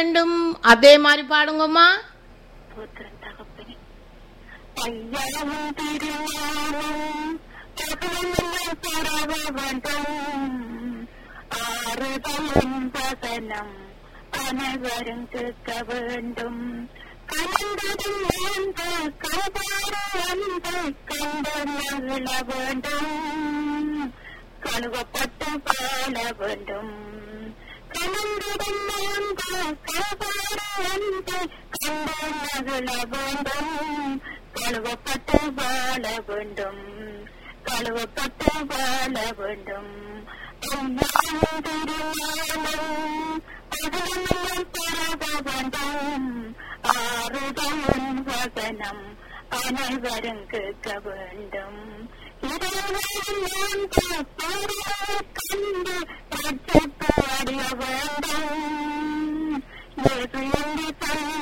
வேண்டும் அதே மாதிரி பாடுங்கம்மா புத்திரன் தகப்பனே ஐயாவும் திருஞானம் தகவலும் பரவ வேண்டும் ஆறுதலும் வசனம் அனைவரும் கேட்க வேண்டும் கலந்ததும் வாழ்ந்த கபார அன்பு கண்டு மகிழ வேண்டும் கழுவப்பட்டு வாழ வேண்டும் கலந்ததும் வாழ்ந்த கபார அன்பு கண்டு மகிழ வேண்டும் கழுவப்பட்டு வாழ வேண்டும் கழுவப்பட்டு வாழ வேண்டும் ஐயாவும் திருஞானம் அகலமெல்லாம் பரவ வேண்டும் ஆறுதலும் வசனம் அனைவரும் கேட்க வேண்டும் இரவு கண்டு ரட்சிப்பு அடைய வேண்டும் இயேசு